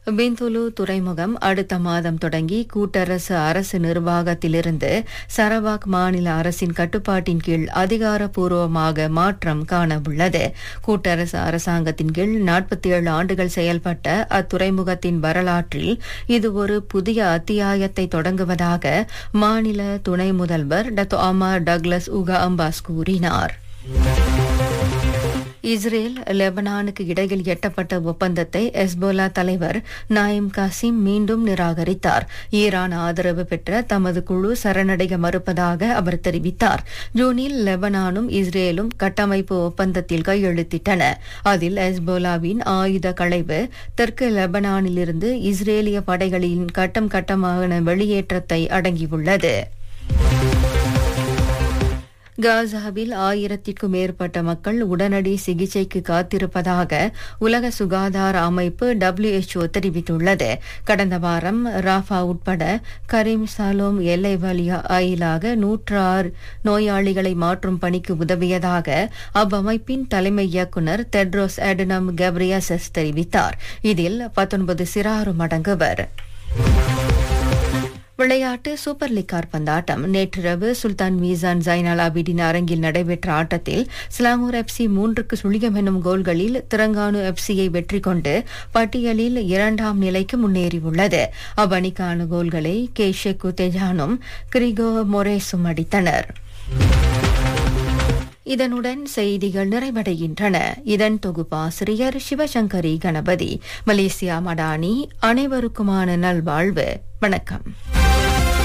Bintulu துறைமுகம் அடுத்த மாதம் தொடங்கி கூட்டரசு அரசு நிர்வாகத்திலிருந்து சரவாக் மாநில அரசின் கட்டுப்பாட்டின் கீழ் அதிகாரப்பூர்வமாக மாற்றம் காணவுள்ளது கூட்டரசு அரசாங்கத்தின் கீழ் நாற்பத்தி ஏழு ஆண்டுகள் செயல்பட்ட அத்துறைமுகத்தின் வரலாற்றில் இது ஒரு புதிய அத்தியாயத்தை தொடங்குவதாக மாநில துணை முதல்வர் Datuk Amar Douglas Uggah Embas கூறினார் இஸ்ரேல் லெபனானுக்கு இடையில் எட்டப்பட்ட ஒப்பந்தத்தை எஸ்போலா தலைவர் நாயிம் காசிம் மீண்டும் நிராகரித்தார் ஈரான் ஆதரவு பெற்ற தமது குழு சரணடைய மறுப்பதாக அவர் தெரிவித்தார் ஜூனில் லெபனானும் இஸ்ரேலும் கட்டமைப்பு ஒப்பந்தத்தில் கையெழுத்திட்டன அதில் எஸ்போலாவின் ஆயுத களைவு தெற்கு லெபனானிலிருந்து இஸ்ரேலிய படைகளின் கட்டம் கட்டமான வெளியேற்றத்தை அடங்கியுள்ளது காசாவில் ஆயிரத்திற்கும் மேற்பட்ட மக்கள் உடனடி சிகிச்சைக்கு காத்திருப்பதாக உலக சுகாதார அமைப்பு டபிள்யூஎச்ஓ தெரிவித்துள்ளது கடந்த வாரம் ராஃபா உட்பட கரீம் சாலோம் எல்லை வழியா ஆயிலாக நூற்று ஆறு நோயாளிகளை மாற்றும் பணிக்கு உதவியதாக அவ்வமைப்பின் தலைமை இயக்குநர் தெட்ரோஸ் எடனம் கப்ரியாசஸ் தெரிவித்தார் இதில் பத்தொன்பது சிறாரும் அடங்குவர் விளையாட்டு சூப்பர் லீக் கார்பந்தாட்டம் நேற்றிரவு சுல்தான் மீசான் ஜைனல் ஆபிடின் அரங்கில் நடைபெற்ற ஆட்டத்தில் ஸ்லாங்கூர் எஃப்சி மூன்றுக்கு சுழியம் எனும் கோல்களில் திரங்கானு எஃப்சியை வெற்றி கொண்டு பட்டியலில் இரண்டாம் நிலைக்கு முன்னேறியுள்ளது அவ்வணிக்கான கோல்களை கே ஷெக்கு தெஜானும் கிரிகோ மொரேசும் அடித்தனர் இதனுடன் செய்திகள் நிறைவடைகின்றன இதன் தொகுப்பாசிரியர் சிவசங்கரி கணபதி மலேசியா மடானி அனைவருக்குமான நல்வாழ்வு வணக்கம்